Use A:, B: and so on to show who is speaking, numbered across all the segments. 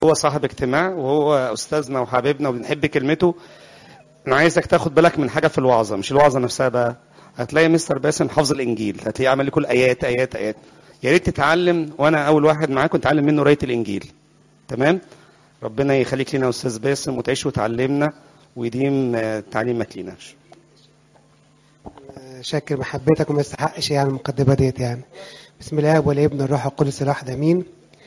A: هو صاحب اجتماع وهو استاذنا وحبيبنا وبنحب كلمته انا عايزك تاخد بالك من حاجه في الوعظه مش الوعظه نفسها بقى هتلاقي مستر باسم حافظ الانجيل هتلاقيه عمل لي كل ايات ايات ايات يا ريت تتعلم وانا اول واحد معاكم اتعلم منه قرايه الانجيل تمام ربنا يخليك لنا يا استاذ باسم وتعيش وتعلمنا ويديم آه، تعليمك لينا
B: شاكر محبتك وما يستحقش يعني المقدمه ديت يعني بسم الله والابن الروح القدس الواحد امين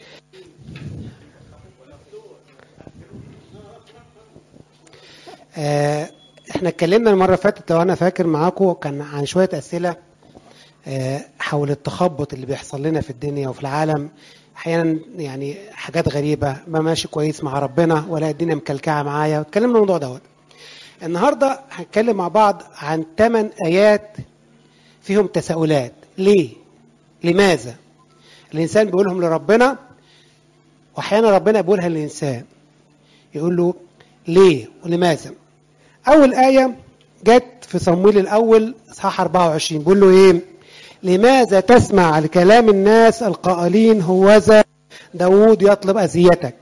B: آه، احنا اتكلمنا المره اللي فاتت لو انا فاكر معاكم كان عن شويه اسئله آه، حول التخبط اللي بيحصل لنا في الدنيا وفي العالم احيانا يعني حاجات غريبه ما ماشي كويس مع ربنا ولا الدنيا مكلكعه معايا اتكلمنا الموضوع دوت النهارده هنتكلم مع بعض عن ثمان ايات فيهم تساؤلات ليه لماذا الانسان بيقولهم لربنا واحيانا ربنا بيقولها للانسان يقول له ليه ولماذا اول ايه جت في صمويل الاول اصحاح 24 بيقول له ايه لماذا تسمع لكلام الناس القائلين هوذا داوود يطلب اذيتك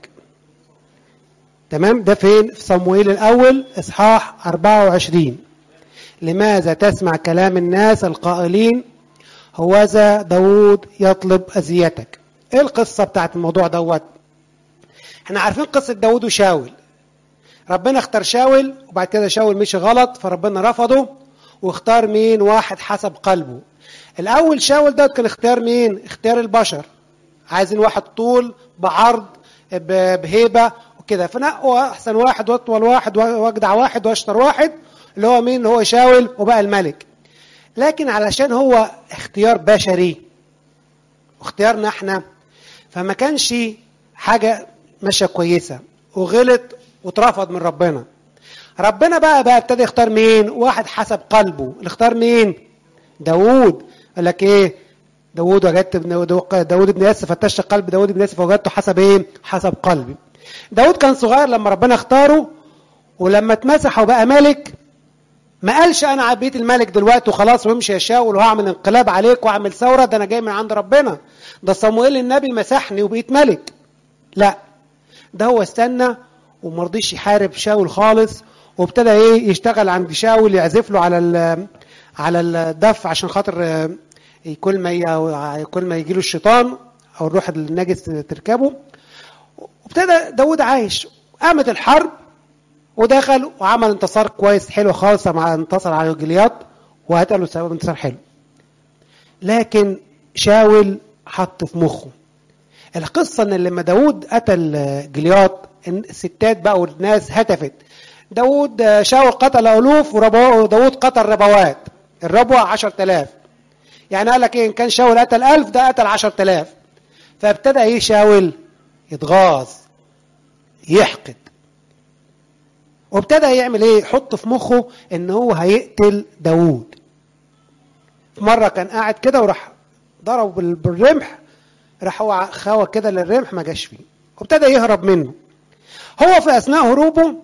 B: تمام ده فين في صموئيل الاول اصحاح 24 لماذا تسمع كلام الناس القائلين هوذا داوود يطلب اذيتك ايه القصه بتاعت الموضوع دوت احنا عارفين قصه داوود وشاول ربنا اختار شاول وبعد كده شاول مشي غلط فربنا رفضه واختار مين واحد حسب قلبه الاول شاول ده كان اختيار مين اختيار البشر عايزين واحد طول بعرض ب- بهيبه وكده فنقوا احسن واحد واطول واحد واجدع واحد واشطر واحد اللي هو مين اللي هو شاول وبقى الملك لكن علشان هو اختيار بشري واختيارنا احنا فما كانش حاجه ماشيه كويسه وغلط واترفض من ربنا ربنا بقى بقى ابتدى يختار مين واحد حسب قلبه اللي اختار مين داوود قال لك ايه داوود وجدت ابن داوود ابن ياسر فتشت قلب داوود ابن ياسر فوجدته حسب ايه حسب قلبي داوود كان صغير لما ربنا اختاره ولما اتمسح وبقى ملك ما قالش انا عبيت الملك دلوقتي وخلاص وامشي يا شاول وهعمل انقلاب عليك واعمل ثوره ده انا جاي من عند ربنا ده صموئيل النبي مسحني وبقيت ملك لا ده هو استنى وما رضيش يحارب شاول خالص وابتدى ايه يشتغل عند شاول يعزف له على ال- على الدف عشان خاطر آه، كل ما ي- كل ما يجي له الشيطان او الروح النجس تركبه وابتدى داود عايش قامت الحرب ودخل وعمل انتصار كويس حلو خالص مع انتصر على جلياط وقتله سبب انتصار حلو لكن شاول حط في مخه القصة ان لما داود قتل جلياط إن الستات بقى والناس هتفت داود شاول قتل ألوف وداود قتل ربوات الربوة عشر تلاف يعني قال لك ايه ان كان شاول قتل ألف ده قتل عشر تلاف فابتدى ايه شاول يتغاظ يحقد وابتدى يعمل ايه يحط في مخه ان هو هيقتل داوود في مره كان قاعد كده وراح ضربه بال- بالرمح راح هو خاوى كده للرمح ما جاش فيه وابتدى يهرب منه هو في اثناء هروبه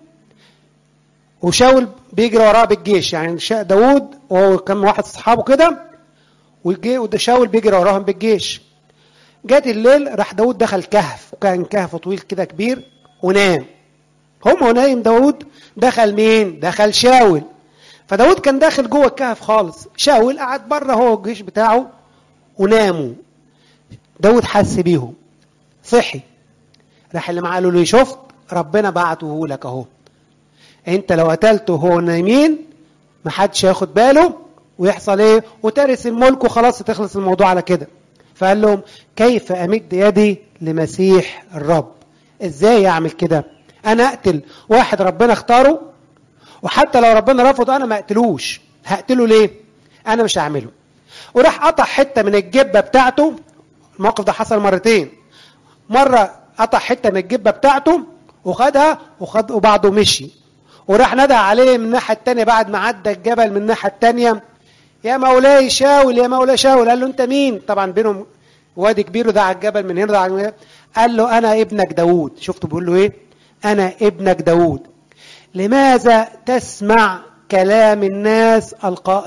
B: وشاول بيجري وراه بالجيش يعني شا- داوود وهو كان واحد اصحابه كده والجي- وده شاول بيجري وراهم بالجيش جات الليل راح داود دخل كهف وكان كهف طويل كده كبير ونام هم هو نايم داود دخل مين دخل شاول فداود كان داخل جوه الكهف خالص شاول قعد بره هو الجيش بتاعه وناموا داود حس بيهم صحي راح اللي معاه قالوا له شفت ربنا بعته لك اهو انت لو قتلته وهو نايمين محدش هياخد باله ويحصل ايه وترث الملك وخلاص تخلص الموضوع على كده فقال لهم كيف امد يدي لمسيح الرب ازاي اعمل كده انا اقتل واحد ربنا اختاره وحتى لو ربنا رفضه انا ما اقتلوش هقتله ليه انا مش هعمله وراح قطع حته من الجبه بتاعته الموقف ده حصل مرتين مره قطع حته من الجبه بتاعته وخدها وخد وبعده مشي وراح ندى عليه من الناحيه الثانيه بعد ما عدى الجبل من الناحيه الثانيه يا مولاي شاول يا مولاي شاول قال له انت مين طبعا بينهم وادي كبير وده على الجبل من هنا وده على الجبل. قال له انا ابنك داوود شفتوا بيقول له ايه انا ابنك داوود لماذا تسمع كلام الناس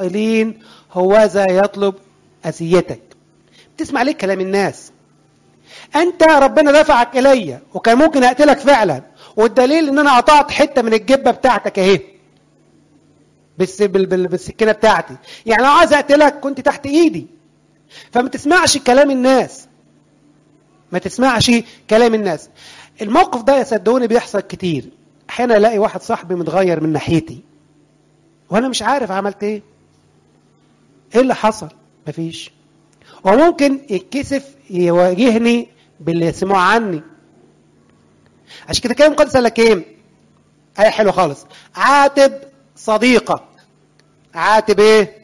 B: القائلين هوذا يطلب اذيتك تسمع ليه كلام الناس انت ربنا دفعك الي وكان ممكن اقتلك فعلا والدليل ان انا قطعت حته من الجبه بتاعتك اهي بس بال- بال- بالسكينه بتاعتي يعني لو عايز اقتلك كنت تحت ايدي فما تسمعش كلام الناس ما تسمعش كلام الناس الموقف ده يا صدقوني بيحصل كتير احيانا الاقي واحد صاحبي متغير من ناحيتي وانا مش عارف عملت ايه ايه اللي حصل مفيش وممكن يتكسف يواجهني باللي سمعوا عني عشان كده كلام المقدس قال لك ايه ايه حلوه خالص عاتب صديقك عاتب ايه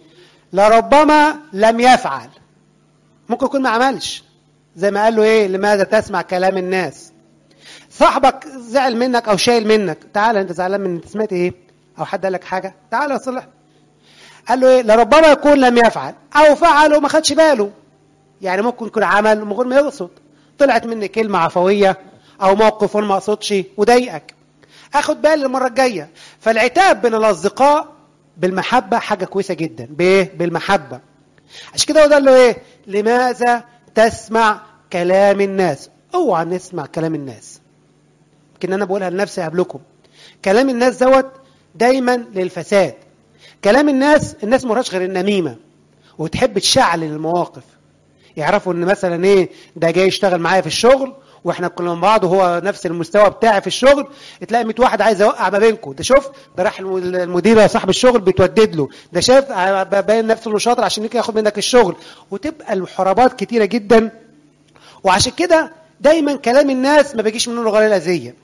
B: لربما لم يفعل ممكن يكون ما عملش زي ما قال له ايه لماذا تسمع كلام الناس صاحبك زعل منك او شايل منك تعال انت زعلان من انت سمعت ايه او حد قال لك حاجه تعال يا صلح قال له ايه لربما يكون لم يفعل او فعل وما خدش باله يعني ممكن يكون عمل من غير ما يقصد طلعت مني كلمه عفويه او موقف وانا ما اقصدش وضايقك اخد بالي المره الجايه فالعتاب بين الاصدقاء بالمحبه حاجه كويسه جدا بايه بالمحبه عشان كده هو ده اللي هو ايه لماذا تسمع كلام الناس اوعى نسمع كلام الناس يمكن انا بقولها لنفسي قبلكم كلام الناس دوت دايما للفساد كلام الناس الناس مراش غير النميمه وتحب تشعل المواقف يعرفوا ان مثلا ايه ده جاي يشتغل معايا في الشغل واحنا كلنا مع بعض وهو نفس المستوى بتاعي في الشغل تلاقي 100 واحد عايز يوقع ما بينكم ده شوف ده راح الم- المدير يا صاحب الشغل بتودد له ده شاف ع- باين نفسه انه شاطر عشان يجي ياخد منك الشغل وتبقى الحرابات كتيره جدا وعشان كده دايما كلام الناس ما بيجيش منه غير الاذيه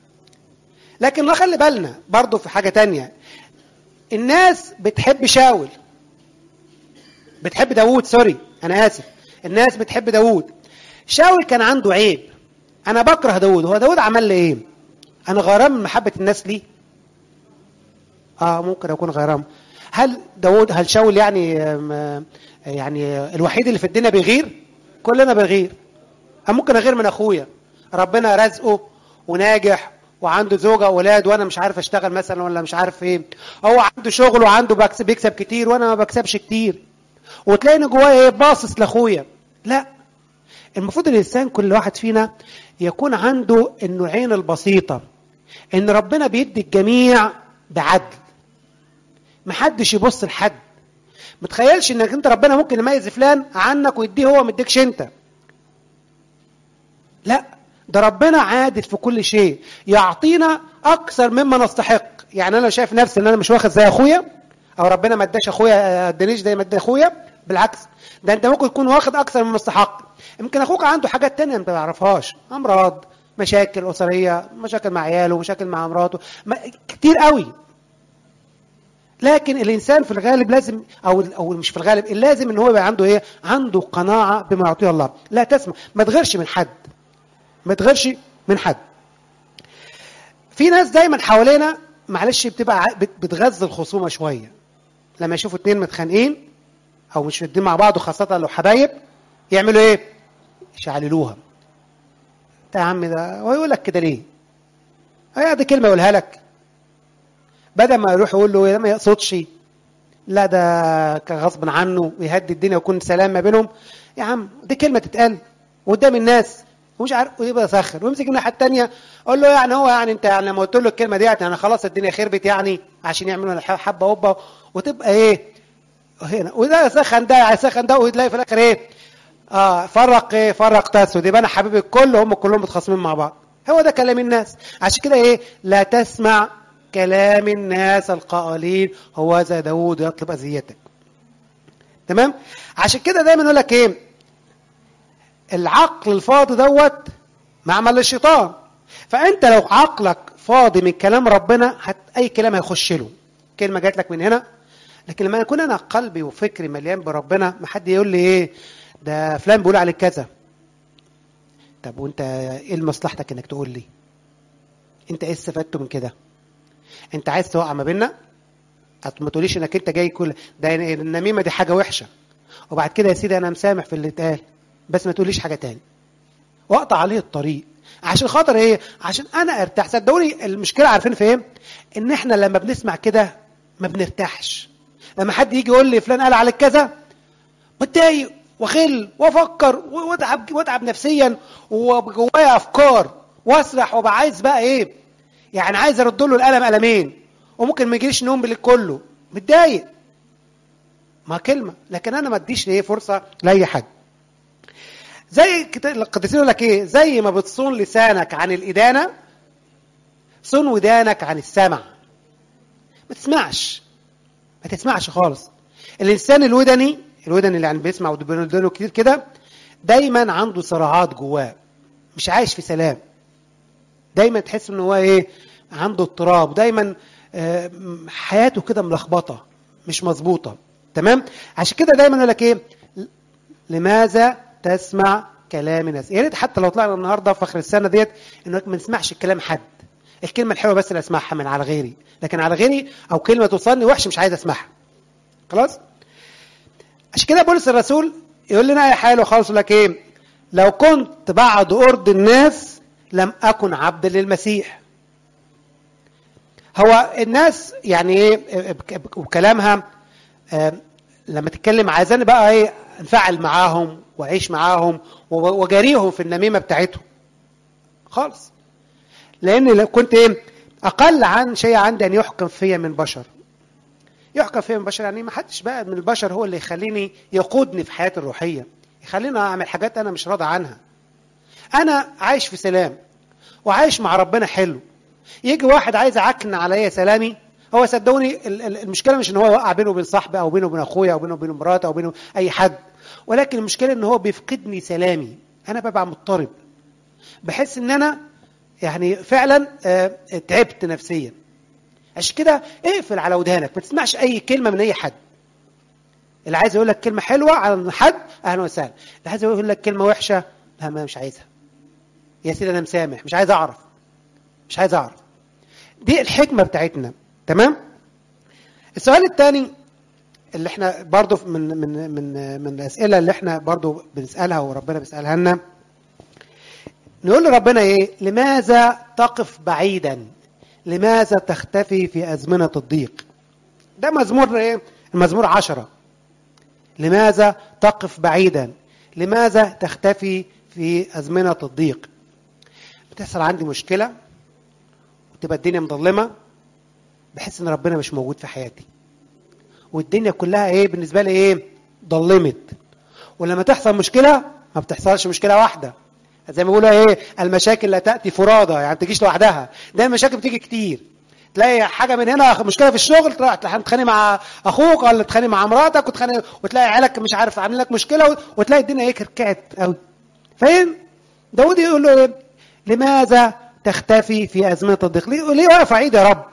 B: لكن خلي بالنا برضه في حاجه تانية الناس بتحب شاول بتحب داوود سوري انا اسف الناس بتحب داوود شاول كان عنده عيب انا بكره داوود هو داوود عمل لي ايه انا غيران من محبه الناس ليه اه ممكن اكون غيران هل داوود هل شاول يعني آم، يعني الوحيد اللي في الدنيا بيغير كلنا بنغير أنا ممكن اغير من اخويا ربنا رزقه وناجح وعنده زوجة واولاد وانا مش عارف اشتغل مثلا ولا مش عارف ايه هو عنده شغل وعنده بكسب بيكسب كتير وانا ما بكسبش كتير وتلاقيني جوايا ايه باصص لاخويا لا المفروض الانسان كل واحد فينا يكون عنده النوعين البسيطه ان ربنا بيدي الجميع بعدل محدش يبص لحد متخيلش انك انت ربنا ممكن يميز فلان عنك ويديه هو ما يديكش انت لا ده ربنا عادل في كل شيء يعطينا اكثر مما نستحق يعني انا شايف نفسي ان انا مش واخد زي اخويا او ربنا ما اداش اخويا ادانيش زي ما ادى اخويا بالعكس ده انت ممكن تكون واخد اكثر مما تستحق يمكن اخوك عنده حاجات تانية انت ما تعرفهاش امراض مشاكل اسريه مشاكل مع عياله مشاكل مع مراته ما كتير قوي لكن الانسان في الغالب لازم او او مش في الغالب لازم ان هو يبقى عنده ايه عنده قناعه بما يعطيه الله لا تسمع ما تغيرش من حد ما تغيرش من حد في ناس دايما حوالينا معلش بتبقى ع- بت- بتغذي الخصومه شويه لما يشوفوا اتنين متخانقين او مش مدين مع بعض وخاصه لو حبايب يعملوا ايه يشعللوها انت يا عم ده هو يقول لك كده ليه هي دي كلمه يقولها لك بدل ما يروح يقول له ده ما يقصدش لا ده كان غصب عنه ويهدي الدنيا ويكون سلام ما بينهم يا عم دي كلمه تتقال قدام الناس ومش عارف ويبقى يسخر ويمسك الناحيه الثانيه اقول له يعني هو يعني انت يعني لما قلت له الكلمه ديت يعني خلاص الدنيا خربت يعني عشان يعملوا حبه هوبه وتبقى ايه هنا وده يسخن ده يسخن ده وتلاقي في الاخر ايه اه فرق ايه فرق تسود يبقى انا حبيب الكل وهم كلهم متخاصمين مع بعض هو ده كلام الناس عشان كده ايه لا تسمع كلام الناس القائلين هو ذا داود يطلب اذيتك تمام عشان كده دايما يقول لك ايه العقل الفاضي دوت معمل الشيطان فانت لو عقلك فاضي من كلام ربنا هت اي كلام هيخش له كلمه جات لك من هنا لكن لما يكون انا قلبي وفكري مليان بربنا ما حد يقول لي ايه ده فلان بيقول عليك كذا طب وانت ايه مصلحتك انك تقول لي انت ايه استفدته من كده انت عايز توقع ما بيننا ما تقوليش انك انت جاي كل ده النميمه دي حاجه وحشه وبعد كده يا سيدي انا مسامح في اللي اتقال بس ما تقوليش حاجه تاني واقطع عليه الطريق عشان خاطر ايه عشان انا ارتاح صدقوني المشكله عارفين في ايه ان احنا لما بنسمع كده ما بنرتاحش لما حد يجي يقول لي فلان قال عليك كذا بتضايق وخل وافكر واتعب واتعب نفسيا وجوايا افكار واسرح وابقى عايز بقى ايه يعني عايز ارد له القلم قلمين وممكن ما يجيليش نوم بالليل كله متضايق ما كلمه لكن انا ما اديش ايه فرصه لاي حد زي كت- القديسين يقول لك ايه زي ما بتصون لسانك عن الادانه صون ودانك عن السمع ما تسمعش ما تسمعش خالص الانسان الودني الودني اللي يعني بيسمع ودانه كتير كده دايما عنده صراعات جواه مش عايش في سلام دايما تحس ان هو ايه عنده اضطراب دايما آه، م- حياته كده ملخبطه مش مظبوطه تمام عشان كده دايما يقول لك ايه ل- لماذا تسمع كلام الناس يا ريت حتى لو طلعنا النهارده في اخر السنه ديت انك ما نسمعش كلام حد الكلمه الحلوه بس اللي اسمعها من على غيري لكن على غيري او كلمه توصلني وحش مش عايز اسمعها خلاص عشان كده بولس الرسول يقول لنا يا حلو خالص يقول لك ايه لو كنت بعد ارض الناس لم اكن عبدا للمسيح هو الناس يعني ايه بك- وكلامها آه، لما تتكلم عايزاني بقى ايه انفعل معاهم واعيش معاهم و- واجاريهم في النميمه بتاعتهم خالص لان لو كنت ايه اقل عن شيء عندي ان يحكم فيا من بشر يحكم فيا من بشر يعني ما حدش بقى من البشر هو اللي يخليني يقودني في حياتي الروحيه يخليني اعمل حاجات انا مش راضي عنها انا عايش في سلام وعايش مع ربنا حلو يجي واحد عايز يعكن عليا سلامي هو صدقوني ال- ال- المشكله مش ان هو يوقع بينه وبين صاحبي او بينه وبين اخويا او بينه وبين مراتي او بينه اي حد ولكن المشكله ان هو بيفقدني سلامي انا ببقى مضطرب بحس ان انا يعني فعلا آه، تعبت نفسيا عشان كده اقفل على ودانك ما تسمعش اي كلمه من اي حد اللي عايز يقول لك كلمه حلوه على حد اهلا وسهلا اللي عايز يقول لك كلمه وحشه لا ما مش عايزها يا سيدي انا مسامح مش عايز اعرف مش عايز اعرف دي الحكمه بتاعتنا تمام السؤال الثاني اللي احنا برضو من من من من الاسئله اللي احنا برضو بنسالها وربنا بيسالها لنا نقول لربنا ايه لماذا تقف بعيدا لماذا تختفي في ازمنه الضيق ده مزمور ايه المزمور عشرة لماذا تقف بعيدا لماذا تختفي في ازمنه الضيق بتحصل عندي مشكله وتبقى الدنيا مظلمه بحس ان ربنا مش موجود في حياتي والدنيا كلها ايه بالنسبه لي ايه ضلمت ولما تحصل مشكله ما بتحصلش مشكله واحده زي ما بيقولوا ايه المشاكل لا تاتي فرادى يعني ما بتجيش لوحدها ده المشاكل بتيجي كتير تلاقي حاجه من هنا مشكله في الشغل تروح تتخانق مع اخوك ولا تتخانق مع مراتك وتخانق وتلاقي عيالك مش عارف عاملين لك مشكله وتلاقي الدنيا ايه كركعت قوي فاهم داود يقول له ايه لماذا تختفي في ازمنه الضيق ليه ليه واقف بعيد يا رب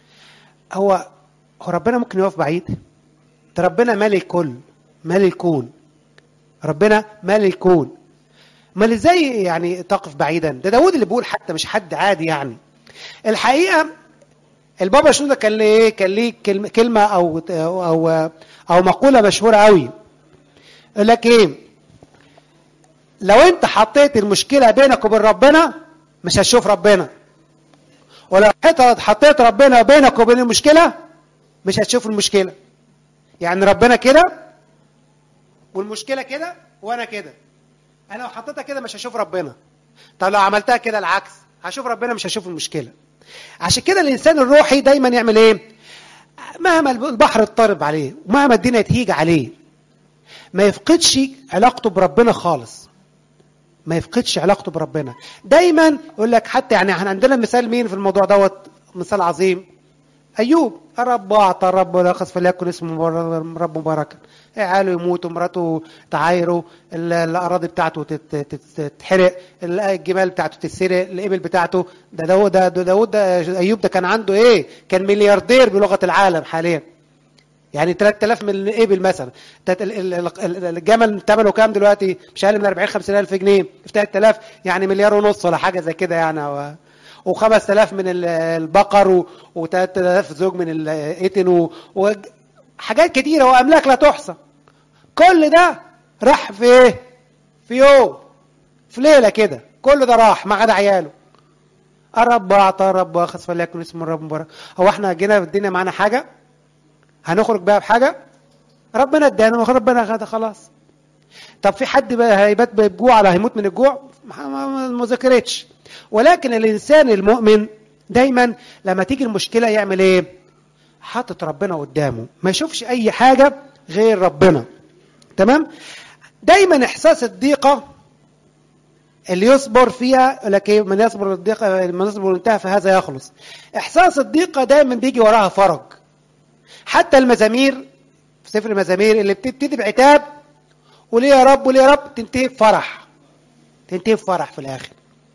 B: هو هو ربنا ممكن يقف بعيد ده ربنا مالي الكل مالي الكون ربنا مالي الكون امال ازاي يعني تقف بعيدا ده داود اللي بيقول حتى مش حد عادي يعني الحقيقه البابا شنودة كان ليه ايه كان ليه كلمه كلمه او او او مقوله مشهوره قوي يقول لك ايه لو انت حطيت المشكله بينك وبين ربنا مش هتشوف ربنا ولو حطيت حطيت ربنا بينك وبين المشكله مش هتشوف المشكله يعني ربنا كده والمشكله كده وانا كده انا لو حطيتها كده مش هشوف ربنا طب لو عملتها كده العكس هشوف ربنا مش هشوف المشكله عشان كده الانسان الروحي دايما يعمل ايه مهما البحر اضطرب عليه ومهما الدنيا تهيج عليه ما يفقدش علاقته بربنا خالص ما يفقدش علاقته بربنا دايما يقول لك حتى يعني احنا عندنا مثال مين في الموضوع دوت مثال عظيم ايوب الرب اعطى الرب ولخص فليكن اسمه رب مباركا عياله يموتوا مراته تعايروا الاراضي بتاعته تتحرق الجمال بتاعته تتسرق الابل بتاعته ده داود ده داود ده ايوب ده كان عنده ايه كان ملياردير بلغه العالم حاليا يعني 3000 من الابل مثلا الجمل ثمنه كام دلوقتي مش اقل من 40 50000 جنيه في 3000 يعني مليار ونص ولا حاجه زي كده يعني و5000 من البقر و3000 زوج من الاتن وحاجات كتيره واملاك لا تحصى كل ده راح في ايه في يوم في ليله كده كل ده راح ما عدا عياله الرب اعطى الرب اخذ فليكن اسم الرب مبارك هو احنا جينا في الدنيا معانا حاجه هنخرج بقى بحاجه ربنا ادانا ربنا خد خلاص طب في حد بقى هيبات بجوع ولا هيموت من الجوع ما- ما ما ذكرتش ولكن الانسان المؤمن دايما لما تيجي المشكله يعمل ايه حاطط ربنا قدامه ما يشوفش اي حاجه غير ربنا تمام دايما احساس الضيقه اللي يصبر فيها يقول لك ايه من يصبر الضيقه من يصبر انتهى فهذا يخلص احساس الضيقه دايما بيجي وراها فرج حتى المزامير في سفر المزامير اللي بتبتدي بعتاب وليه يا رب وليه يا رب تنتهي بفرح تنتهي بفرح في الاخر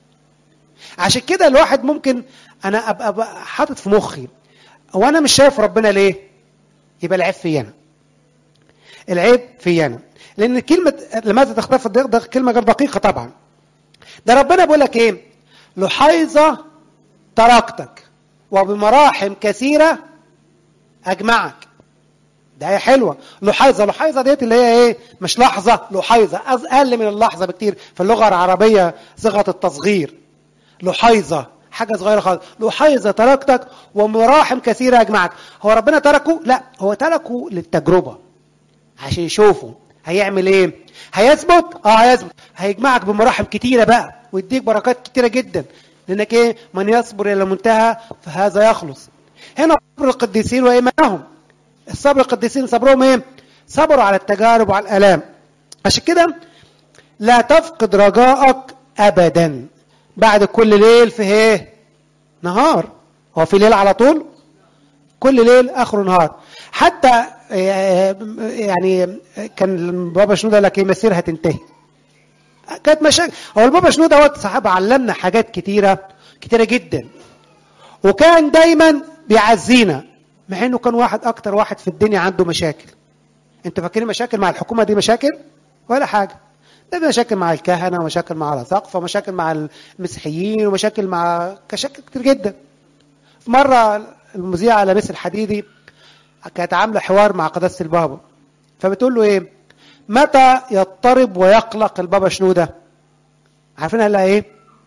B: عشان كده الواحد ممكن انا ابقى, أبقى حاطط في مخي هو انا مش شايف ربنا ليه يبقى العيب فيا انا العيب فيا انا لان كلمه لماذا تختفي الضيق ده كلمه غير دقيقه طبعا ده ربنا بيقول لك ايه لحيظه تركتك وبمراحم كثيره اجمعك ده هي حلوه لحيظه لحيظه ديت اللي هي ايه مش لحظه لحيظه أز- اقل من اللحظه بكتير في اللغه العربيه صيغه التصغير لحيظه حاجه صغيره خالص لحيظه تركتك ومراحم كثيره اجمعك هو ربنا تركه لا هو تركه للتجربه عشان يشوفوا هيعمل ايه هيثبت اه هيثبت هيجمعك بمراحم كتيره بقى ويديك بركات كتيره جدا لانك ايه من يصبر الى المنتهى فهذا يخلص هنا صبر القديسين وايمانهم الصبر القديسين صبرهم ايه صبروا على التجارب وعلى الالام عشان كده لا تفقد رجائك ابدا بعد كل ليل في ايه نهار هو في ليل على طول كل ليل اخره نهار حتى آه، يعني كان بابا شنودة قال لك ايه مسير هتنتهي كانت مشاكل هو البابا شنودة هو صاحب علمنا حاجات كتيرة كتيرة جدا وكان دايما بيعزينا مع انه كان واحد اكتر واحد في الدنيا عنده مشاكل انتوا فاكرين مشاكل مع الحكومة دي مشاكل ولا حاجة ده مشاكل مع الكهنة ومشاكل مع الأساقفة ومشاكل مع المسيحيين ومشاكل مع مشاكل كتير جدا في مرة المذيعة لميس الحديدي كانت عاملة حوار مع قداسة البابا فبتقول له ايه متى يضطرب ويقلق البابا شنودة عارفين قال لها ايه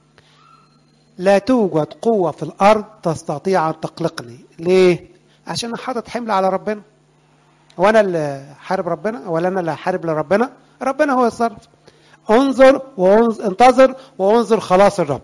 B: لا توجد قوة في الأرض تستطيع أن تقلقني ليه عشان أنا حاطط حمل على ربنا وانا اللي حارب ربنا ولا انا اللي حارب لربنا ربنا هو يتصرف انظر وانتظر وانظر خلاص الرب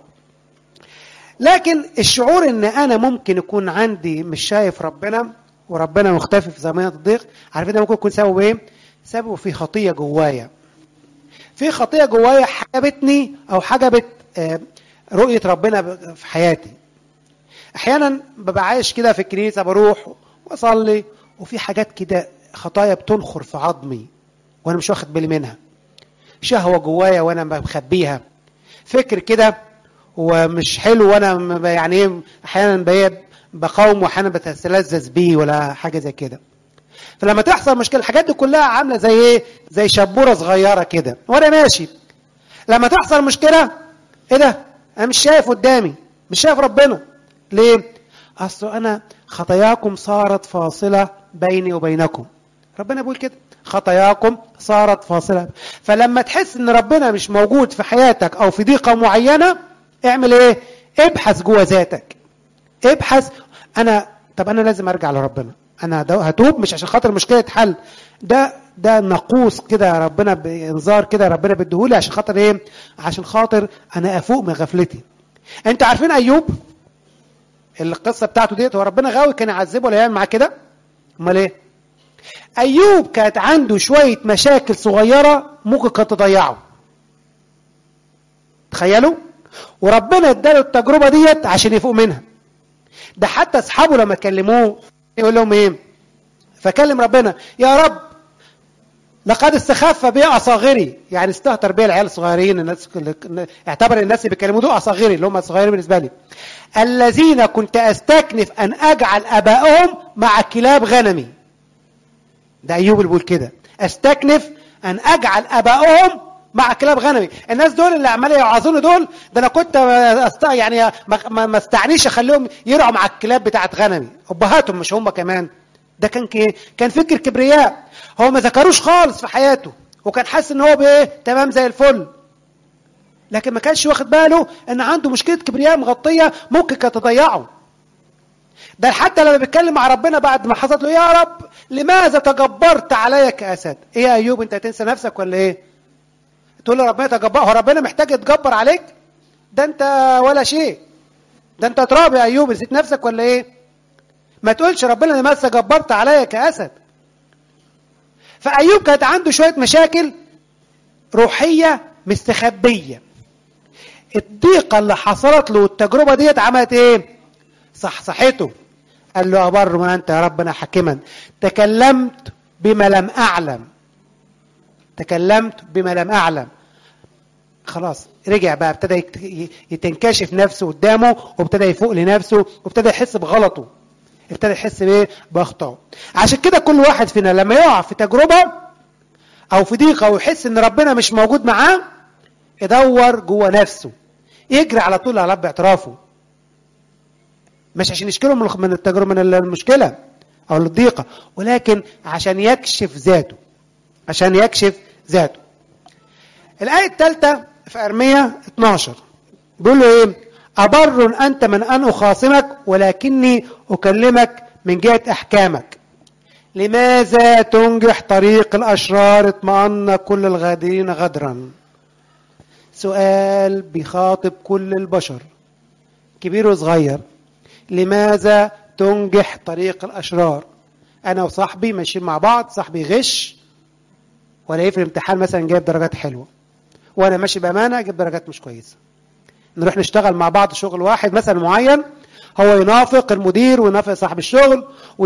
B: لكن الشعور ان انا ممكن يكون عندي مش شايف ربنا وربنا مختفي في زمان الضيق عارفين ده ممكن يكون سببه ايه سببه في خطيه جوايا في خطيه جوايا حجبتني او حجبت آه، رؤيه ربنا في حياتي احيانا ببقى عايش كده في الكنيسه بروح واصلي وفي حاجات كده خطايا بتنخر في عظمي وانا مش واخد بالي منها شهوه جوايا وانا مخبيها فكر كده ومش حلو وانا م- يعني ايه احيانا بي- بقاوم واحيانا بتلذذ بيه ولا حاجه زي كده فلما تحصل مشكله الحاجات دي كلها عامله زي ايه زي شبوره صغيره كده وانا ماشي لما تحصل مشكله ايه ده انا مش شايف قدامي مش شايف ربنا ليه اصل انا خطاياكم صارت فاصله بيني وبينكم ربنا بيقول كده خطاياكم صارت فاصله فلما تحس ان ربنا مش موجود في حياتك او في ضيقه معينه اعمل ايه ابحث جوه ذاتك ابحث انا طب انا لازم ارجع لربنا انا ده هتوب مش عشان خاطر المشكله تحل ده ده نقوص كده ربنا بانذار كده ربنا بيديهولي عشان خاطر ايه عشان خاطر انا افوق من غفلتي انتوا عارفين ايوب القصه بتاعته ديت هو ربنا غاوي كان يعذبه ولا يعمل معاه كده امال ايه ايوب كانت عنده شويه مشاكل صغيره ممكن كانت تضيعه تخيلوا وربنا اداله التجربه ديت عشان يفوق منها ده حتى اصحابه لما كلموه يقول لهم ايه فكلم ربنا يا رب لقد استخف بي اصاغري يعني استهتر بي العيال الصغيرين الناس اعتبر الناس اللي بيكلموه دول اصاغري اللي هم صغيرين بالنسبه لي الذين كنت استكنف ان اجعل ابائهم مع كلاب غنمي ده ايوب اللي بيقول كده استكنف ان اجعل ابائهم مع كلاب غنمي الناس دول اللي عمال يوعظوني دول ده انا كنت أست... يعني ما, ما, ما استعنيش اخليهم يرعوا مع الكلاب بتاعت غنمي ابهاتهم مش هم كمان ده كان كي... كان فكر كبرياء هو ما ذكروش خالص في حياته وكان حاسس ان هو بايه تمام زي الفل لكن ما كانش واخد باله ان عنده مشكله كبرياء مغطيه ممكن كانت تضيعه ده حتى لما بيتكلم مع ربنا بعد ما حصلت له يا رب لماذا تجبرت علي كاسد ايه يا ايوب انت هتنسى نفسك ولا ايه تقول لربنا تجبر هو ربنا محتاج يتجبر عليك ده انت ولا شيء ده انت تراب يا ايوب نسيت نفسك ولا ايه ما تقولش ربنا لماذا جبرت عليا كاسد فايوب كانت عنده شويه مشاكل روحيه مستخبيه الضيقه اللي حصلت له التجربه ديت عملت ايه صحصحته قال له أبر ما أنت يا ربنا حكما تكلمت بما لم أعلم تكلمت بما لم أعلم خلاص رجع بقى ابتدى يتنكشف نفسه قدامه وابتدى يفوق لنفسه وابتدى يحس بغلطه ابتدى يحس بايه باخطائه عشان كده كل واحد فينا لما يقع في تجربه او في ضيقه ويحس ان ربنا مش موجود معاه يدور جوه نفسه يجري على طول على رب اعترافه مش عشان يشكله من التجربه من المشكله او الضيقه ولكن عشان يكشف ذاته عشان يكشف ذاته الايه الثالثه في ارميه 12 بيقول له ايه ابر انت من ان اخاصمك ولكني اكلمك من جهه احكامك لماذا تنجح طريق الاشرار اطمأن كل الغادرين غدرا سؤال بيخاطب كل البشر كبير وصغير لماذا تنجح طريق الاشرار انا وصاحبي ماشيين مع بعض صاحبي غش والاقيه في الامتحان مثلا جايب درجات حلوه وانا ماشي بامانه جايب درجات مش كويسه نروح نشتغل مع بعض شغل واحد مثلا معين هو ينافق المدير وينافق صاحب الشغل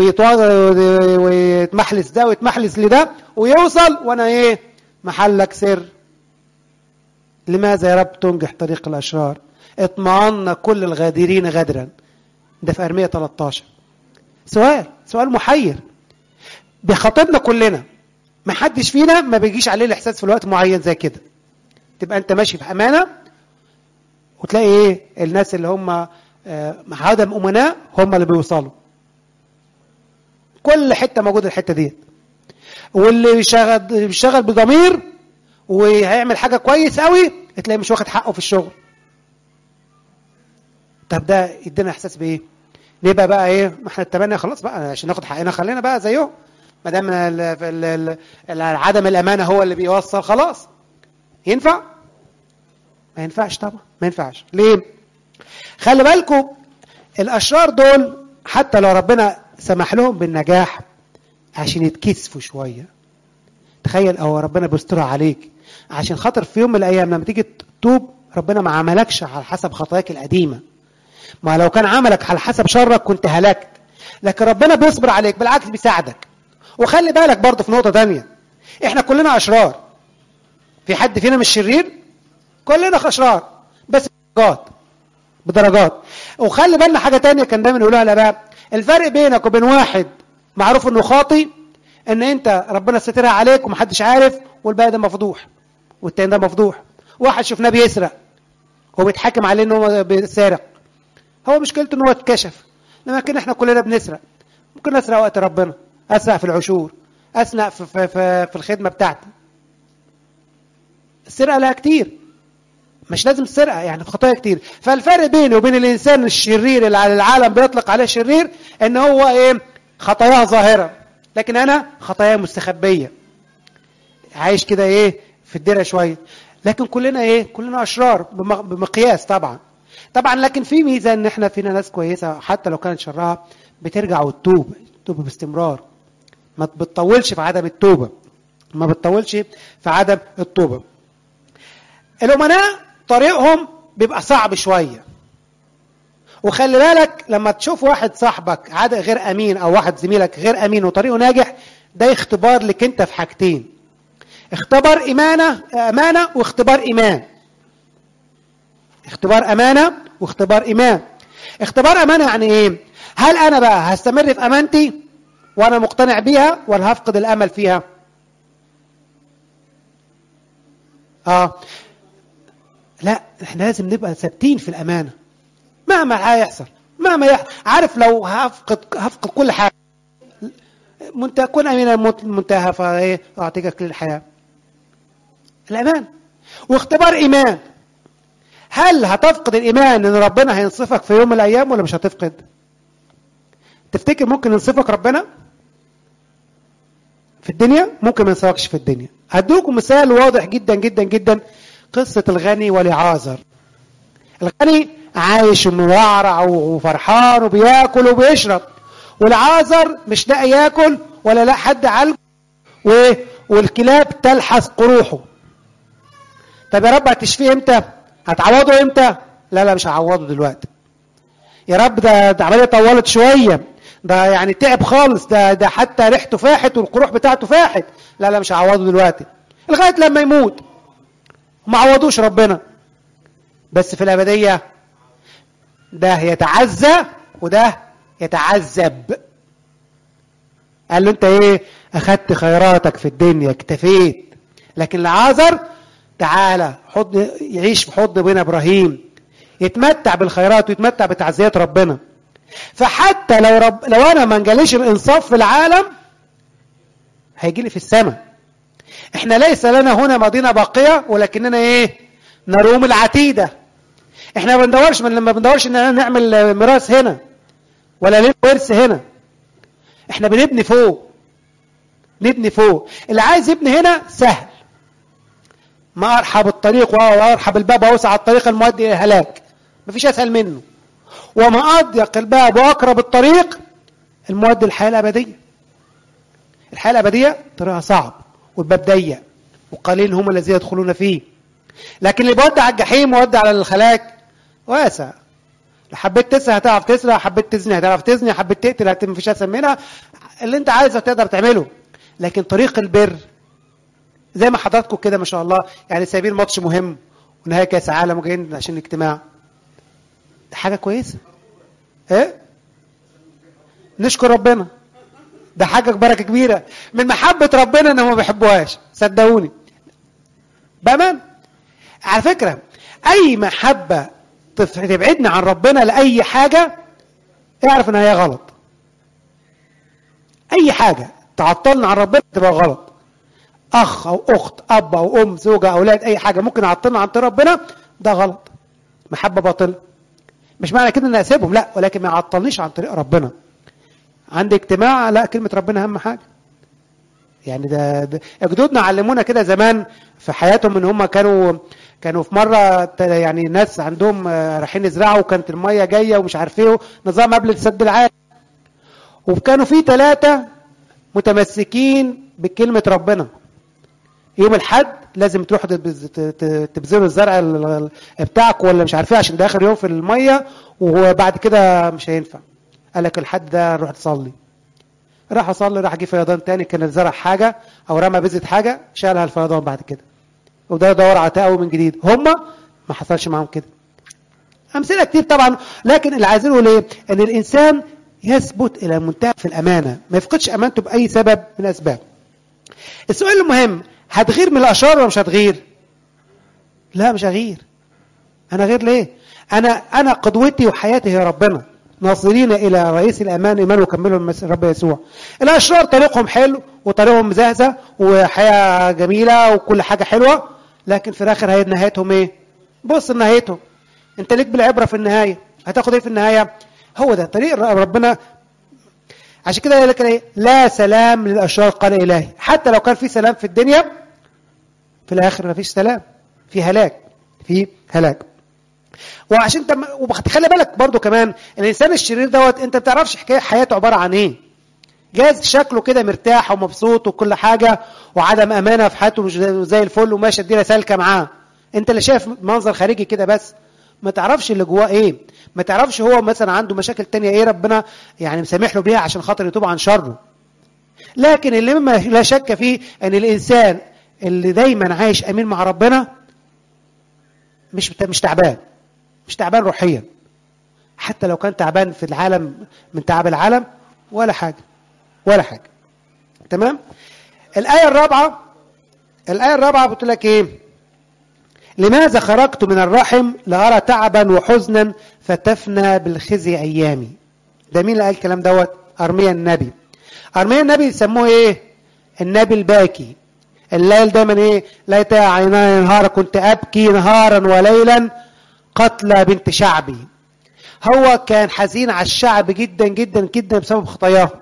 B: ويتمحلس ده ويتمحلس لده ويوصل وانا ايه محلك سر لماذا يا رب تنجح طريق الاشرار اطمأن كل الغادرين غدرا ده في ارميه 13 سؤال سؤال محير بيخاطبنا كلنا ما حدش فينا ما بيجيش عليه الاحساس في الوقت معين زي كده تبقى انت ماشي في امانه وتلاقي ايه الناس اللي هم مع عدم امناء هم اللي بيوصلوا كل حته موجوده الحته ديت واللي بيشتغل بيشتغل بضمير وهيعمل حاجه كويس قوي تلاقيه مش واخد حقه في الشغل طب ده يدينا احساس بايه نبقى بقى ايه ما احنا اتبعنا خلاص بقى عشان ناخد حقنا خلينا بقى زيهم ما دام عدم الامانه هو اللي بيوصل خلاص ينفع ما ينفعش طبعا ما ينفعش ليه خلي بالكم الاشرار دول حتى لو ربنا سمح لهم بالنجاح عشان يتكسفوا شويه تخيل او ربنا بيسترها عليك عشان خاطر في يوم من الايام لما تيجي تتوب ربنا ما عملكش على حسب خطاياك القديمه ما لو كان عملك على حسب شرك كنت هلكت لكن ربنا بيصبر عليك بالعكس بيساعدك وخلي بالك برضه في نقطه تانية احنا كلنا اشرار في حد فينا مش شرير كلنا اشرار بس بدرجات بدرجات وخلي بالنا حاجه تانية كان دايما يقولوها الاباء الفرق بينك وبين واحد معروف انه خاطي ان انت ربنا سترها عليك ومحدش عارف والباقي ده مفضوح والتاني ده مفضوح واحد شفناه بيسرق وبيتحاكم عليه ان هو بيسرق هو مشكلته ان هو اتكشف لكن احنا كلنا بنسرق ممكن اسرق وقت ربنا اسرق في العشور اسرق في, في, في, في الخدمه بتاعتي السرقه لها كتير مش لازم السرقه يعني في خطايا كتير فالفرق بيني وبين الانسان الشرير اللي على العالم بيطلق عليه شرير ان هو ايه خطاياه ظاهره لكن انا خطاياي مستخبيه عايش كده ايه في الدره شويه لكن كلنا ايه كلنا اشرار بمقياس طبعا طبعا لكن في ميزه ان احنا فينا ناس كويسه حتى لو كانت شرها بترجع وتتوب تتوب باستمرار ما بتطولش في عدم التوبه ما بتطولش في عدم التوبه الامناء طريقهم بيبقى صعب شويه وخلي بالك لما تشوف واحد صاحبك عادة غير امين او واحد زميلك غير امين وطريقه ناجح ده اختبار لك انت في حاجتين اختبار ايمانه امانه واختبار ايمان اختبار امانه واختبار ايمان اختبار امانه يعني ايه هل انا بقى هستمر في امانتي وانا مقتنع بيها ولا هفقد الامل فيها اه لا احنا لازم نبقى ثابتين في الامانه مهما هيحصل مهما يحصل عارف لو هفقد هفقد كل حاجه منتهى كن امينا المنتهى فايه اعطيك كل الحياه الامان واختبار ايمان هل هتفقد الايمان ان ربنا هينصفك في يوم من الايام ولا مش هتفقد تفتكر ممكن ينصفك ربنا في الدنيا ممكن ما ينساكش في الدنيا هديكم مثال واضح جدا جدا جدا قصة الغني ولعازر الغني عايش وموعرع وفرحان وبياكل وبيشرب والعازر مش لاقي ياكل ولا لا حد عالجه و... والكلاب تلحس قروحه طب يا رب هتشفيه امتى هتعوضه امتى لا لا مش هعوضه دلوقتي يا رب ده ده عمليه طولت شويه ده يعني تعب خالص ده ده حتى ريحته فاحت والقروح بتاعته فاحت لا لا مش هعوضه دلوقتي لغايه لما يموت وما عوضوش ربنا بس في الابديه ده يتعزى وده يتعذب قال له انت ايه اخدت خيراتك في الدنيا اكتفيت لكن لعازر تعالى حضن يعيش في حضن بين ابراهيم يتمتع بالخيرات ويتمتع بتعزيات ربنا فحتى لو رب لو انا ما انجليش الانصاف في العالم هيجي لي في السماء احنا ليس لنا هنا مدينه باقيه ولكننا ايه نروم العتيده احنا ما بندورش من لما بندورش ان نعمل ميراث هنا ولا لنا ورث هنا احنا بنبني فوق نبني فوق اللي عايز يبني هنا سهل ما ارحب الطريق وارحب الباب واوسع الطريق المؤدي الى الهلاك مفيش اسهل منه وما اضيق الباب واقرب الطريق المؤدي للحياه الابديه الحياه الابديه طريقها صعب والباب ضيق وقليل هم الذين يدخلون فيه لكن اللي بيودي على الجحيم ويودي على الخلاك واسع لو حبيت تسرق هتعرف تسرق حبيت تزني هتعرف تزني حبيت تقتل هت- مفيش اسهل منها اللي انت عايزه تقدر تعمله لكن طريق البر زي ما حضراتكم كده ما شاء الله يعني سايبين ماتش مهم ونهايه كاس عالم وجايين عشان الاجتماع ده حاجه كويسه ايه نشكر ربنا ده حاجه بركه كبيره من محبه ربنا انهم ما بيحبوهاش صدقوني بامان على فكره اي محبه تف- تبعدنا عن ربنا لاي حاجه اعرف ان هي غلط اي حاجه تعطلنا عن ربنا تبقى غلط اخ او اخت اب او ام زوجه اولاد اي حاجه ممكن يعطلنا عن طريق ربنا ده غلط محبه باطله مش معنى كده ان اسيبهم لا ولكن ما يعطلنيش عن طريق ربنا عندي اجتماع لا كلمه ربنا اهم حاجه يعني ده, ده جدودنا علمونا كده زمان في حياتهم ان هم كانوا كانوا في مره ت- يعني ناس عندهم آه، رايحين يزرعوا وكانت الميه جايه ومش عارف ايه نظام قبل السد العالي وكانوا في ثلاثه متمسكين بكلمه ربنا يوم الحد لازم تروحوا تبز- ت- ت- تبذروا الزرع ال- ال- بتاعك ولا مش عارف ايه عشان ده اخر يوم في الميه وبعد كده مش هينفع قال لك الحد ده نروح تصلي راح اصلي راح جه فيضان تاني كان زرع حاجه او رمى بذره حاجه شالها الفيضان بعد كده وده يدور على تقوي من جديد هم ما حصلش معاهم كده امثله كتير طبعا لكن اللي عايزين نقول ايه ان الانسان يثبت الى منتهى في الامانه ما يفقدش امانته باي سبب من الاسباب السؤال المهم هتغير من الاشرار ولا مش هتغير لا مش هغير انا غير ليه انا انا قدوتي وحياتي هي ربنا ناصرين الى رئيس الامان ايمان وكملوا المس- الرب يسوع الاشرار طريقهم حلو وطريقهم مزهزه وحياه جميله وكل حاجه حلوه لكن في الاخر هي نهايتهم ايه بص نهايتهم انت ليك بالعبره في النهايه هتاخد ايه في النهايه هو ده طريق ربنا عشان كده يقول لك ايه لا سلام للاشرار قال الهي حتى لو كان في سلام في الدنيا في الاخر مفيش سلام في هلاك في هلاك وعشان انت وخلي بالك برضو كمان الانسان الشرير دوت انت ما بتعرفش حكايه حياته عباره عن ايه جايز شكله كده مرتاح ومبسوط وكل حاجه وعدم امانه في حياته مش زي زي الفل وماشي الدنيا سالكه معاه انت اللي شايف منظر خارجي كده بس ما تعرفش اللي جواه ايه ما تعرفش هو مثلا عنده مشاكل تانية ايه ربنا يعني مسامح له بيها عشان خاطر يتوب عن شره لكن اللي مما لا شك فيه ان الانسان اللي دايما عايش امين مع ربنا مش مش تعبان مش تعبان روحيا حتى لو كان تعبان في العالم من تعب العالم ولا حاجه ولا حاجه تمام الايه الرابعه الايه الرابعه بتقول لك ايه لماذا خرجت من الرحم لأرى تعبا وحزنا فتفنى بالخزي أيامي ده مين اللي قال الكلام دوت أرميا النبي أرميا النبي يسموه إيه النبي الباكي الليل دايما إيه ليت عيناي نهارا كنت أبكي نهارا وليلا قتل بنت شعبي هو كان حزين على الشعب جدا جدا جدا بسبب خطاياه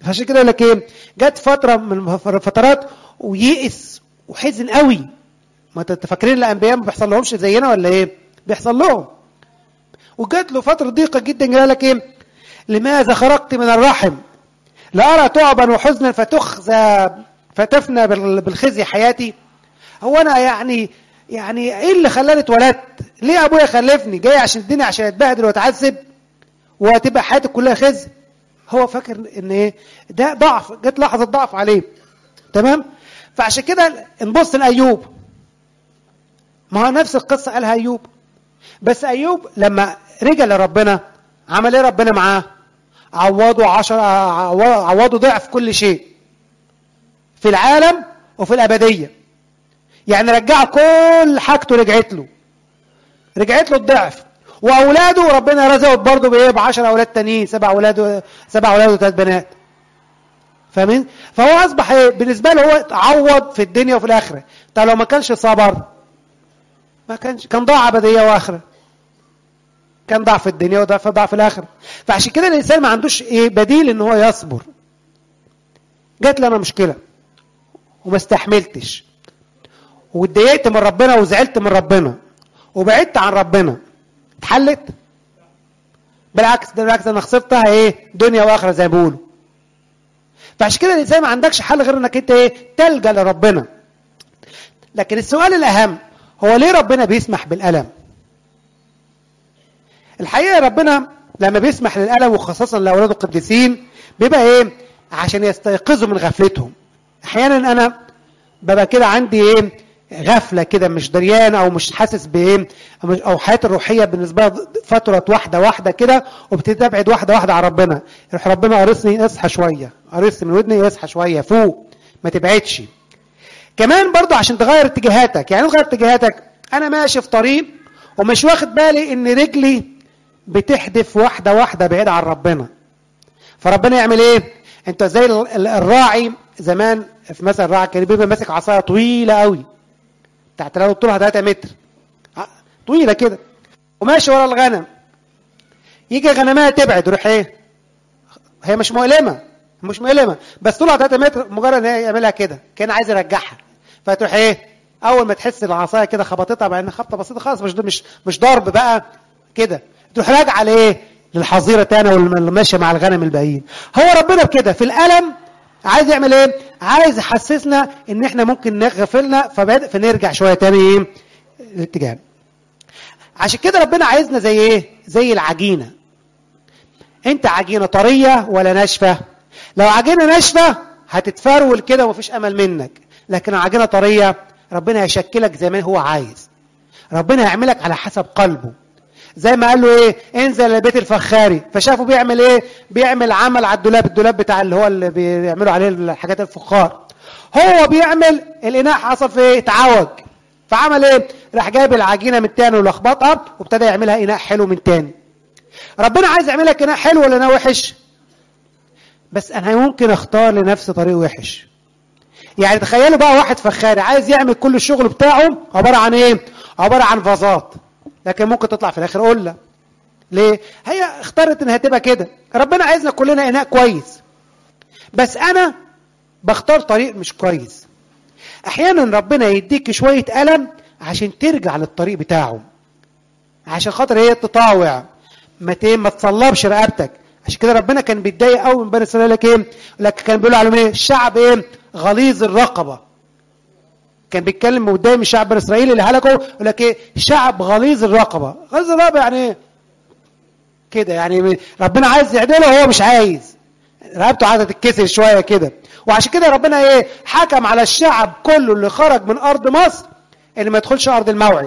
B: فعشان كده يقول لك ايه جت فتره من الفترات ويئس وحزن قوي ما انت فاكرين الانبياء ما بيحصل لهمش زينا ولا ايه بيحصل لهم وجات له فتره ضيقه جدا قال لك ايه لماذا خرجت من الرحم لأرى تعبا وحزنا فتخزى فتفنى بالخزي حياتي هو انا يعني يعني ايه اللي خلاني اتولدت ليه ابويا خلفني جاي عشان الدنيا عشان اتبهدل واتعذب وهتبقى حياتي كلها خزي هو فاكر ان ايه ده ضعف جت لحظه ضعف عليه تمام فعشان كده نبص لايوب ما هو نفس القصه قالها ايوب بس ايوب لما رجع لربنا عمل ايه ربنا معاه عوضه عشر عوضه ضعف كل شيء في العالم وفي الابديه يعني رجع كل حاجته رجعت له رجعت له الضعف واولاده ربنا رزقه برضه بايه ب 10 اولاد تانيين سبع اولاد سبع اولاد وثلاث بنات فاهمين فهو اصبح ايه بالنسبه له هو عوض في الدنيا وفي الاخره طب لو ما كانش صبر ما كانش كان ضاع ابديه واخره كان ضعف الدنيا وضعف ضعف الاخره فعشان كده الانسان ما عندوش ايه بديل ان هو يصبر جات لي انا مشكله وما استحملتش واتضايقت من ربنا وزعلت من ربنا وبعدت عن ربنا اتحلت بالعكس ده بالعكس انا خسرتها ايه دنيا واخره زي ما بيقولوا فعشان كده الانسان ما عندكش حل غير انك انت ايه تلجا لربنا لكن السؤال الاهم هو ليه ربنا بيسمح بالالم الحقيقه ربنا لما بيسمح للالم وخاصه لاولاده القديسين بيبقى ايه عشان يستيقظوا من غفلتهم احيانا انا ببقى كده عندي ايه غفله كده مش دريان او مش حاسس بايه او حياتي الروحيه بالنسبه لي فتره واحده واحده كده وابتدي ابعد واحده واحده عن ربنا يروح ربنا قارصني اصحى شويه قارصني من ودني اصحى شويه فوق ما تبعدش كمان برضو عشان تغير اتجاهاتك يعني تغير اتجاهاتك انا ماشي في طريق ومش واخد بالي ان رجلي بتحدف واحده واحده بعيد عن ربنا فربنا يعمل ايه انت زي الراعي زمان في مثلا الراعي كان بيبقى ماسك عصايه طويله قوي بتاعت لو طولها 3 متر طويله كده وماشي ورا الغنم يجي غنمها تبعد يروح ايه هي مش مؤلمه مش مؤلمه بس طولها 3 متر مجرد ان هي يعملها كده كان عايز يرجعها فتروح ايه اول ما تحس العصايه كده خبطتها مع ان خبطه بسيطه خالص مش مش مش ضرب بقى كده تروح راجعه لايه للحظيره تاني واللي ماشيه مع الغنم الباقيين هو ربنا بكده في الالم عايز يعمل ايه عايز يحسسنا ان احنا ممكن نغفلنا فبدأ فنرجع شويه تاني ايه الاتجاه عشان كده ربنا عايزنا زي ايه زي العجينه انت عجينه طريه ولا ناشفه لو عجينه ناشفه هتتفرول كده ومفيش امل منك لكن عجينه طريه ربنا يشكلك زي ما هو عايز ربنا يعملك على حسب قلبه زي ما قال له ايه انزل لبيت الفخاري فشافه بيعمل ايه بيعمل عمل على الدولاب الدولاب بتاع اللي هو اللي بيعملوا عليه الحاجات الفخار هو بيعمل الاناء حصل في ايه اتعوج فعمل ايه راح جايب العجينه من تاني ولخبطها وابتدى يعملها اناء حلو من تاني ربنا عايز يعمل لك اناء حلو ولا اناء وحش بس انا ممكن اختار لنفسي طريق وحش يعني تخيلوا بقى واحد فخاري عايز يعمل كل الشغل بتاعه عباره عن ايه عباره عن فازات لكن ممكن تطلع في الاخر قله ليه هي اختارت انها تبقى كده ربنا عايزنا كلنا اناء كويس بس انا بختار طريق مش كويس احيانا ربنا يديك شويه الم عشان ترجع للطريق بتاعه عشان خاطر هي تطاوع ما ما تصلبش رقبتك عشان كده ربنا كان بيتضايق قوي من بني اسرائيل لك ايه لك كان بيقولوا عليهم ايه الشعب ايه غليظ الرقبه كان بيتكلم قدام الشعب بني اسرائيل اللي هلكوا يقول لك ايه شعب غليظ الرقبه غليظ الرقبه يعني ايه كده يعني ربنا عايز يعدله وهو مش عايز رقبته عايزه تتكسر شويه كده وعشان كده ربنا ايه حكم على الشعب كله اللي خرج من ارض مصر ان ما يدخلش ارض الموعد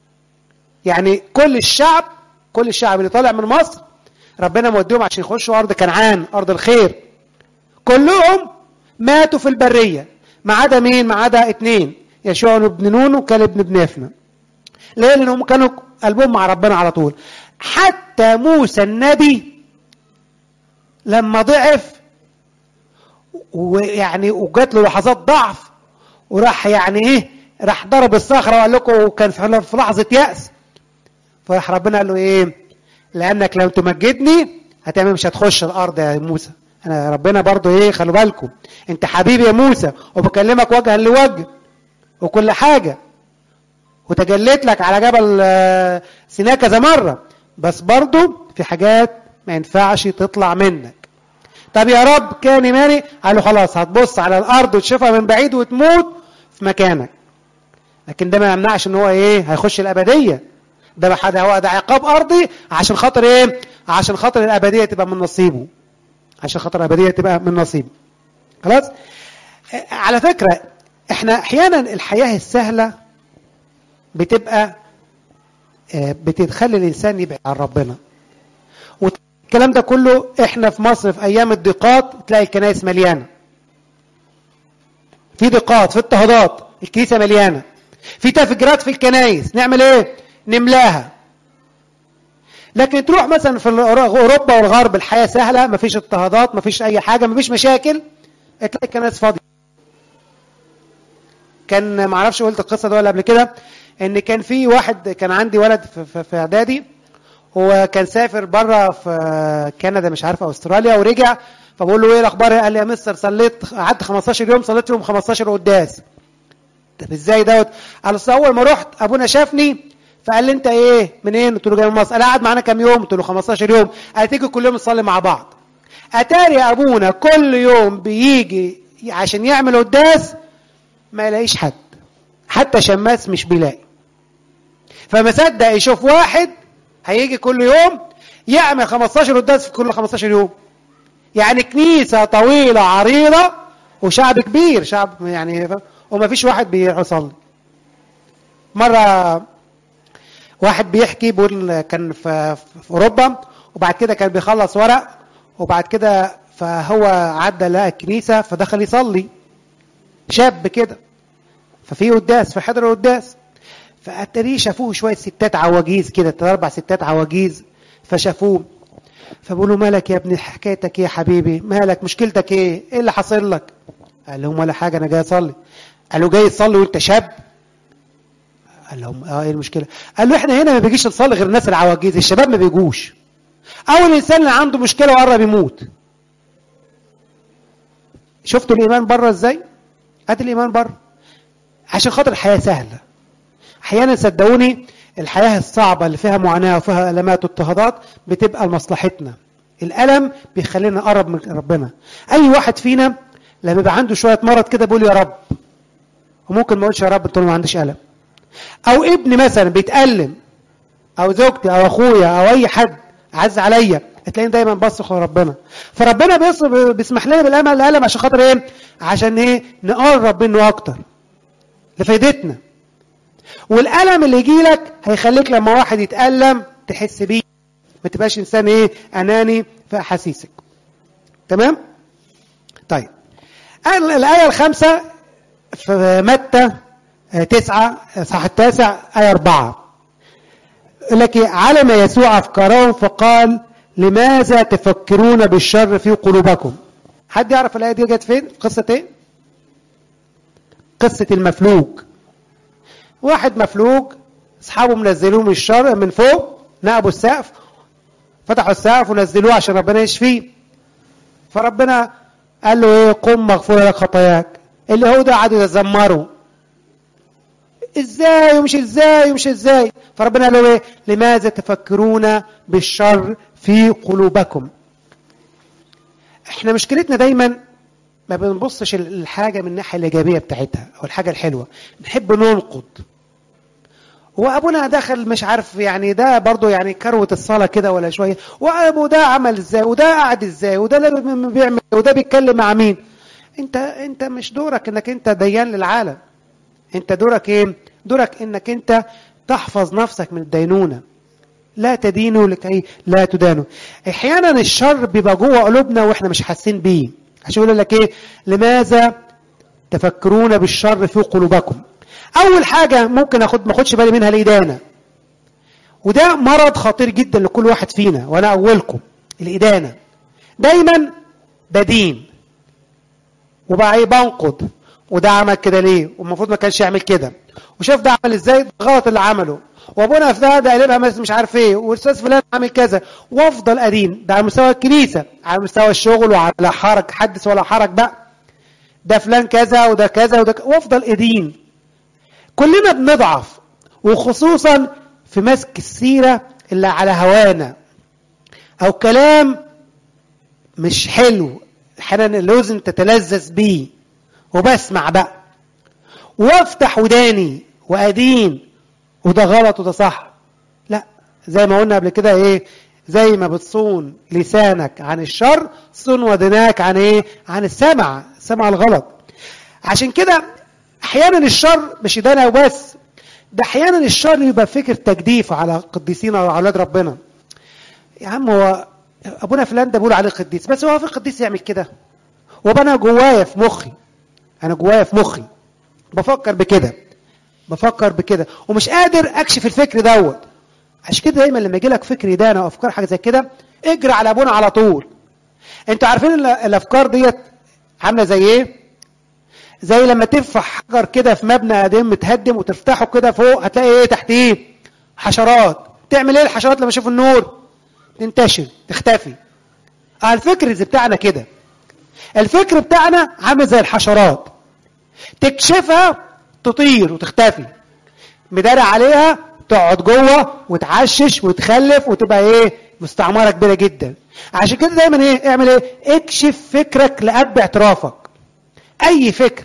B: يعني كل الشعب كل الشعب اللي طالع من مصر ربنا موديهم عشان يخشوا ارض كنعان ارض الخير كلهم ماتوا في البريه ما عدا مين ما عدا اتنين يشوع بن نون وكالب بن بنيفنا ليه لانهم كانوا قلبهم مع ربنا على طول حتى موسى النبي لما ضعف ويعني وجات له لحظات ضعف وراح يعني ايه راح ضرب الصخره وقال لكم وكان في لحظه ياس فراح ربنا قال له ايه لانك لو تمجدني هتعمل مش هتخش الارض يا موسى انا ربنا برضو ايه خلوا بالكم انت حبيبي يا موسى وبكلمك وجها لوجه وكل حاجة وتجليت لك على جبل آه، سيناء كذا مرة بس برضو في حاجات ما ينفعش تطلع منك طب يا رب كان إيماني قال له خلاص هتبص على الأرض وتشوفها من بعيد وتموت في مكانك لكن ده ما يمنعش ان هو ايه هيخش الأبدية ده بحد هو ده عقاب أرضي عشان خاطر ايه عشان خاطر الأبدية تبقى من نصيبه عشان خاطر الأبدية تبقى من نصيبه خلاص آه، على فكرة احنا احيانا الحياة السهلة بتبقى آه، بتخلي الانسان يبعد عن ربنا والكلام ده كله احنا في مصر في ايام الضيقات تلاقي الكنائس مليانه في ضيقات في اضطهادات الكنيسه مليانه في تفجيرات في الكنائس نعمل ايه نملاها لكن تروح مثلا في اوروبا والغرب الحياه سهله مفيش اضطهادات مفيش اي حاجه مفيش مشاكل تلاقي الكنائس فاضيه كان ما اعرفش قلت القصه دي ولا قبل كده ان كان في واحد كان عندي ولد في, في, في اعدادي هو كان سافر بره في كندا مش عارف استراليا ورجع فبقول له ايه الاخبار قال لي يا مستر صليت قعدت 15 يوم صليت يوم 15 قداس طب ازاي دوت قال اصل اول ما رحت ابونا شافني فقال لي انت ايه منين قلت له جاي من مصر قال قعد معانا كام يوم قلت له 15 يوم قال تيجي كل يوم نصلي مع بعض اتاري ابونا كل يوم بيجي عشان يعمل قداس ما يلاقيش حد حتى شماس مش بيلاقي فما صدق يشوف واحد هيجي كل يوم يعمل 15 قداس في كل 15 يوم يعني كنيسة طويلة عريضة وشعب كبير شعب يعني وما فيش واحد بيروح يصلي مرة واحد بيحكي بيقول كان في, في أوروبا وبعد كده كان بيخلص ورق وبعد كده فهو عدى لقى الكنيسة فدخل يصلي شاب كده ففي قداس فحضر قداس فاتريه شافوه شويه ستات عواجيز كده ثلاث اربع ستات عواجيز فشافوه فبقولوا مالك يا ابني حكايتك ايه يا حبيبي مالك مشكلتك ايه ايه اللي حصل لك قال لهم ولا حاجه انا جاي اصلي قالوا جاي تصلي وانت شاب قال لهم اه ايه المشكله قال له احنا هنا ما بيجيش نصلي غير الناس العواجيز الشباب ما بيجوش او الانسان اللي عنده مشكله وقرب يموت شفتوا الايمان بره ازاي ادي الايمان بره عشان خاطر الحياه سهله احيانا صدقوني الحياه الصعبه اللي فيها معاناه وفيها المات واضطهادات بتبقى لمصلحتنا الالم بيخلينا نقرب من ربنا اي واحد فينا لما يبقى عنده شويه مرض كده بيقول يا رب وممكن ما يقولش يا رب انت ما عنديش الم او ابن مثلا بيتالم او زوجتي او اخويا او اي حد عز عليا تلاقيني دايما بصرخ لربنا فربنا بيصرف بيسمح لنا بالامل الالم عشان خاطر ايه عشان ايه نقرب منه اكتر لفايدتنا والالم اللي يجي لك هيخليك لما واحد يتالم تحس بيه ما تبقاش انسان ايه اناني في احاسيسك تمام طيب الايه الخامسه في متى تسعة صح التاسع آية أربعة لك علم يسوع أفكارهم فقال لماذا تفكرون بالشر في قلوبكم حد يعرف الآية دي جت فين قصة ايه قصة المفلوج واحد مفلوج اصحابه منزلوه من الشر من فوق نقبوا السقف فتحوا السقف ونزلوه عشان ربنا يشفيه فربنا قال له ايه قم مغفور لك خطاياك اللي هو ده قعدوا يتذمروا ازاي ومش ازاي ومش ازاي فربنا قال له ايه لماذا تفكرون بالشر في قلوبكم احنا مشكلتنا دايما ما بنبصش الحاجة من الناحية الإيجابية بتاعتها أو الحاجة الحلوة نحب ننقد وأبونا دخل مش عارف يعني ده برضه يعني كروة الصلاة كده ولا شوية وده عمل ازاي وده قعد ازاي وده بيعمل وده بيتكلم مع مين انت انت مش دورك انك انت ديان للعالم انت دورك ايه دورك انك انت تحفظ نفسك من الدينونة لا تدينوا لكي لا تدانوا احيانا الشر بيبقى جوه قلوبنا واحنا مش حاسين بيه عشان يقول لك ايه لماذا تفكرون بالشر في قلوبكم اول حاجه ممكن اخد ما اخدش بالي منها الادانه وده مرض خطير جدا لكل واحد فينا وانا اولكم الادانه دايما بدين وبقى ايه بنقد وده عمل كده ليه والمفروض ما كانش يعمل كده وشاف ده عمل ازاي غلط اللي عمله وابونا في ده ده قلبها مثلا مش عارف ايه والاستاذ فلان عامل كذا وافضل ادين ده على مستوى الكنيسه على مستوى الشغل وعلى حرج حدث ولا حرج بقى ده فلان كذا وده كذا وده ك... وافضل ادين كلنا بنضعف وخصوصا في مسك السيره اللي على هوانا او كلام مش حلو احيانا الاذن تتلذذ بيه وبسمع بقى وافتح وداني وادين وده غلط وده صح لا زي ما قلنا قبل كده ايه زي ما بتصون لسانك عن الشر صون ودناك عن ايه عن السمع سمع الغلط عشان كده احيانا الشر مش يدانا وبس ده احيانا الشر يبقى فكر تجديف على قديسين او اولاد ربنا يا عم هو ابونا فلان ده بيقول عليه قديس بس هو في قديس يعمل كده وابقى انا جوايا في مخي انا جوايا في مخي بفكر بكده بفكر بكده ومش قادر اكشف الفكر دوت عشان كده دايما لما يجي لك فكر يدانا او افكار حاجه زي كده اجري على ابونا على طول انتوا عارفين ال- الافكار ديت عامله زي ايه زي لما تفتح حجر كده في مبنى قديم متهدم وتفتحه كده فوق هتلاقي ايه تحتيه حشرات تعمل ايه الحشرات لما يشوفوا النور تنتشر تختفي اه الفكر زي بتاعنا كده الفكر بتاعنا عامل زي الحشرات تكشفها تطير وتختفي مداري عليها تقعد جوه وتعشش وتخلف وتبقى ايه مستعمره كبيره جدا عشان كده دايما ايه اعمل ايه اكشف فكرك لقلب اعترافك اي فكر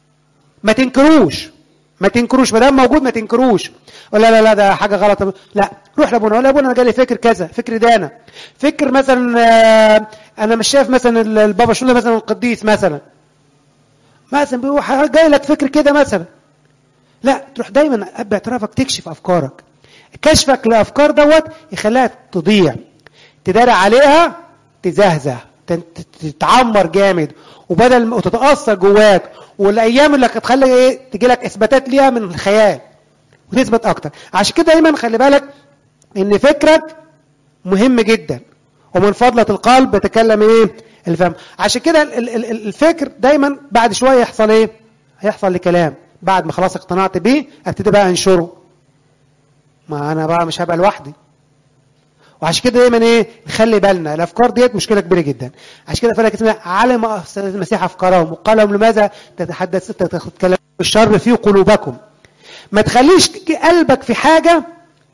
B: ما تنكروش ما تنكروش ما دام موجود ما تنكروش ولا لا لا ده حاجه غلط لا روح لابونا ولا ابونا انا جالي فكر كذا فكر دانا فكر مثلا آه، انا مش شايف مثلا البابا شنو مثلا القديس مثلا مثلا بيروح جاي لك فكر كده مثلا لا تروح دايما اب اعترافك تكشف افكارك كشفك لافكار دوت يخليها تضيع تداري عليها تزهزه تن- تتعمر جامد وبدل ما وتتاثر جواك والايام اللي هتخلي ايه تجي لك اثباتات ليها من الخيال وتثبت اكتر عشان كده دايما خلي بالك ان فكرك مهم جدا ومن فضلة القلب يتكلم ايه الفم عشان كده ال- ال- ال- الفكر دايما بعد شوية يحصل ايه هيحصل لي كلام بعد ما خلاص اقتنعت بيه ابتدي بقى انشره ما انا بقى مش هبقى لوحدي وعشان كده دايما ايه نخلي بالنا الافكار ديت مشكله كبيره جدا عشان كده فرق اسمها علم المسيح افكارهم وقال لهم لماذا تتحدث تتكلم الشر في قلوبكم ما تخليش قلبك في حاجه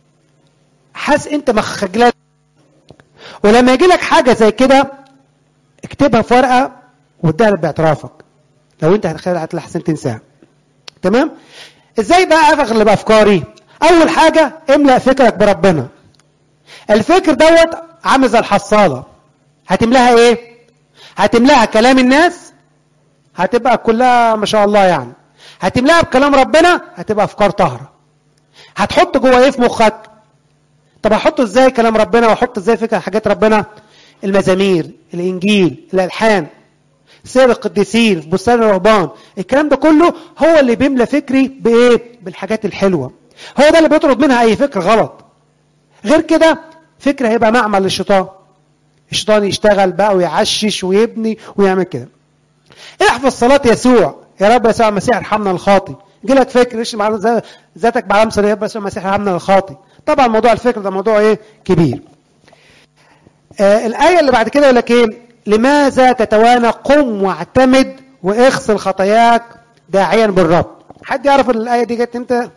B: حاس انت مخجلان ولما يجي لك حاجه زي كده اكتبها في ورقه واديها باعترافك لو انت هتخيل هتحسن تنساها تمام ازاي بقى اغلب افكاري اول حاجه املا فكرك بربنا الفكر دوت عامل زي الحصاله هتملاها ايه هتملاها كلام الناس هتبقى كلها ما شاء الله يعني هتملاها بكلام ربنا هتبقى افكار طاهره هتحط جوه ايه في مخك طب احط ازاي كلام ربنا واحط ازاي فكره حاجات ربنا المزامير الانجيل الالحان سير القديسين في بستان الرهبان الكلام ده كله هو اللي بيملى فكري بايه بالحاجات الحلوه هو ده اللي بيطرد منها اي فكر غلط غير كده فكر هيبقى معمل للشيطان الشيطان يشتغل بقى ويعشش ويبني ويعمل كده احفظ صلاة يسوع يا رب يسوع المسيح ارحمنا الخاطي جيلك فكر ايش مع ذاتك بعلامة يا رب يسوع المسيح ارحمنا الخاطي طبعا موضوع الفكر ده موضوع ايه كبير آه الآية اللي بعد كده يقول لك ايه لماذا تتوانى قم واعتمد واغسل خطاياك داعيا بالرب حد يعرف الآية دي جت امتى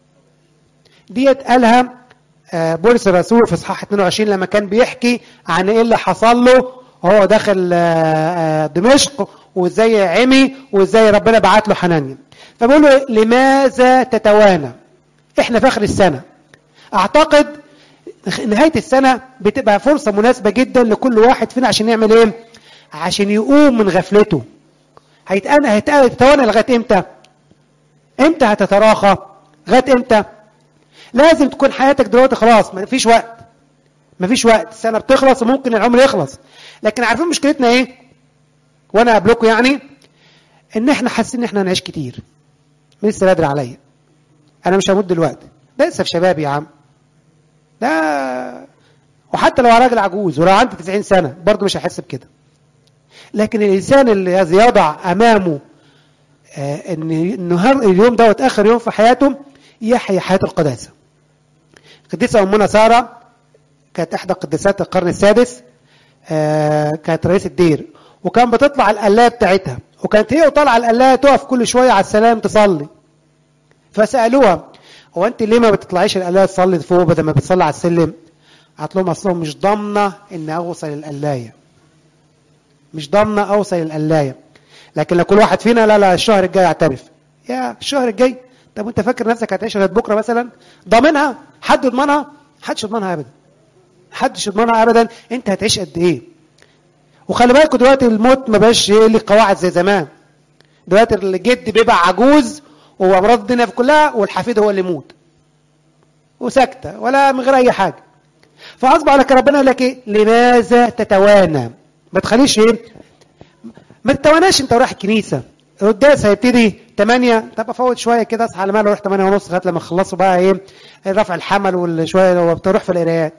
B: ديت قالها آه بولس الرسول في اصحاح 22 لما كان بيحكي عن ايه اللي حصل له وهو داخل آه دمشق وازاي عمي وازاي ربنا بعت له حنانيا فبيقول له لماذا تتوانى احنا في اخر السنه اعتقد نهايه السنه بتبقى فرصه مناسبه جدا لكل واحد فينا عشان يعمل ايه عشان يقوم من غفلته هيتأنى هيتوانى لغايه امتى امتى هتتراخى لغايه امتى لازم تكون حياتك دلوقتي خلاص ما فيش وقت ما فيش وقت السنه بتخلص وممكن العمر يخلص لكن عارفين مشكلتنا ايه وانا قبلكم يعني ان احنا حاسين ان احنا هنعيش كتير لسه بدري عليا انا مش هموت دلوقتي ده لسه في شبابي يا عم ده وحتى لو راجل عجوز ولو عندي 90 سنه برضه مش هحس بكده لكن الانسان اللي يضع امامه آه ان النهار اليوم دوت اخر يوم في حياته يحيا حياه القداسه القديسة أمنا سارة كانت إحدى قديسات القرن السادس آه، كانت رئيس الدير وكان بتطلع القلاية بتاعتها وكانت هي وطالعة القلاية تقف كل شوية على السلام تصلي فسألوها هو أنت ليه ما بتطلعيش القلاية تصلي فوق بدل ما بتصلي على السلم؟ قالت لهم أصلهم مش ضامنة إن أوصل القلاية مش ضامنة أوصل القلاية لكن لو كل واحد فينا لا لا الشهر الجاي اعترف يا الشهر الجاي طب وانت فاكر نفسك هتعيش لغايه بكره مثلا ضامنها حد يضمنها حدش يضمنها ابدا حدش يضمنها ابدا انت هتعيش قد ايه وخلي بالكوا دلوقتي الموت ما بقاش ايه ليه قواعد زي زمان دلوقتي الجد بيبقى عجوز وامراض الدنيا في كلها والحفيد هو اللي يموت وساكته ولا من غير اي حاجه فاصبح لك ربنا يقول لك ايه لماذا تتوانى ما تخليش ايه ما تتواناش انت رايح الكنيسه القداس هيبتدي 8 طب افوت شويه كده اصحى على ماله اروح 8 ونص لغايه لما يخلصوا بقى ايه رفع الحمل والشويه لو بتروح في القرايات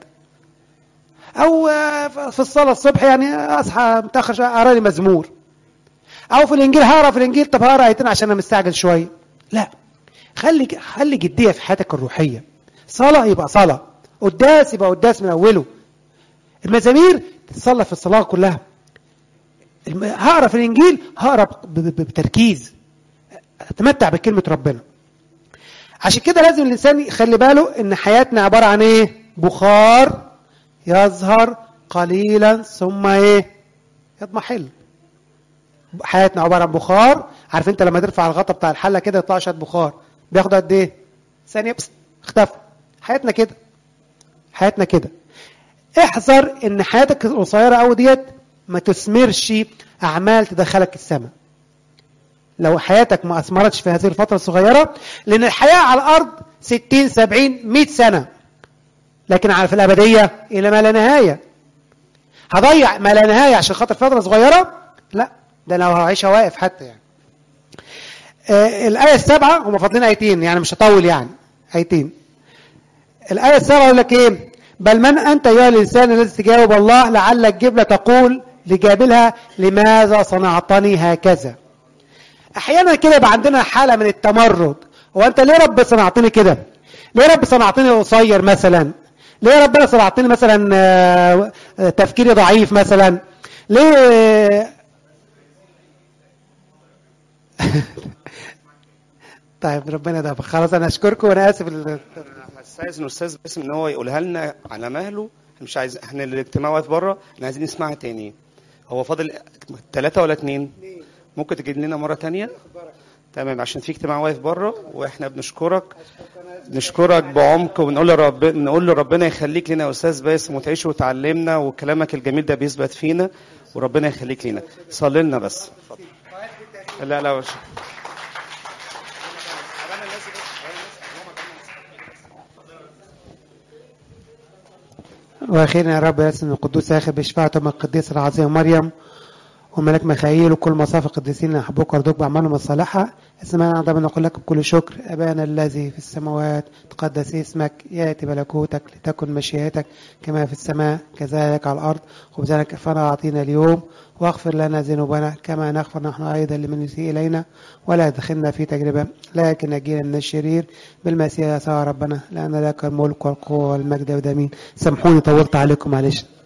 B: او آه، في الصلاه الصبح يعني اصحى متاخر شويه اقرا لي مزمور او في الانجيل هقرا في الانجيل طب هقرا ايتين عشان انا مستعجل شويه لا خلي خلي جديه في حياتك الروحيه صلاه يبقى صلاه قداس يبقى قداس من اوله المزامير تتصلى في الصلاه كلها الم- هقرا في الانجيل هقرا ب- ب- بتركيز اتمتع بكلمه ربنا عشان كده لازم الانسان يخلي باله ان حياتنا عباره عن ايه بخار يظهر قليلا ثم ايه يضمحل حياتنا عباره عن بخار عارف انت لما ترفع الغطا بتاع الحله كده يطلع شويه بخار بياخد قد ايه ثانيه بس اختفى حياتنا كده حياتنا كده احذر ان حياتك القصيره قوي ديت ما تثمرش اعمال تدخلك السماء لو حياتك ما اثمرتش في هذه الفتره الصغيره لان الحياه على الارض 60 70 100 سنه لكن على في الابديه الى ما لا نهايه هضيع ما لا نهايه عشان خاطر فتره صغيره لا ده لو هعيشها واقف حتى يعني آه الايه السابعه هم فاضلين ايتين يعني مش هطول يعني ايتين الآية السابعة يقول لك إيه؟ بل من أنت أيها الإنسان الذي تجاوب الله لعلك جبلة تقول لجابلها لماذا صنعتني هكذا؟ أحيانا كده يبقى عندنا حالة من التمرد، هو أنت ليه رب صنعتني كده؟ ليه رب صنعتني قصير مثلا؟ ليه ربنا صنعتني مثلا آه، آه، تفكيري ضعيف مثلا؟ ليه طيب ربنا ده خلاص انا اشكركم وانا اسف ال-
A: استاذن استاذ باسم ان هو يقولها لنا على مهله إحنا مش عايز احنا الاجتماع واقف بره احنا عايزين نسمعها تاني هو فاضل ثلاثة ولا اتنين ممكن تجيب لنا مرة تانية تمام عشان في اجتماع واقف بره واحنا بنشكرك نشكرك بعمق ونقول لرب نقول لربنا يخليك لنا يا استاذ باسم وتعيش وتعلمنا وكلامك الجميل ده بيثبت فينا وربنا يخليك لنا صلي لنا بس اتفضل. لا لا مش
B: واخيرا يا رب اسم القدوس اخر بشفاعة ام القديس العظيم مريم وملك ميخائيل وكل مصاف القديسين اللي يحبوك ويرضوك باعمالهم الصالحه اسمعنا عظيم نقول لك بكل شكر ابانا الذي في السماوات تقدس اسمك ياتي ملكوتك لتكن مشيئتك كما في السماء كذلك على الارض خبزنا كفانا اعطينا اليوم واغفر لنا ذنوبنا كما نغفر نحن ايضا لمن يسيء الينا ولا تدخلنا في تجربه لكن نجينا من الشرير بالمسيح يسوع ربنا لان لك الملك والقوه والمجد والدمين سامحوني طولت عليكم معلش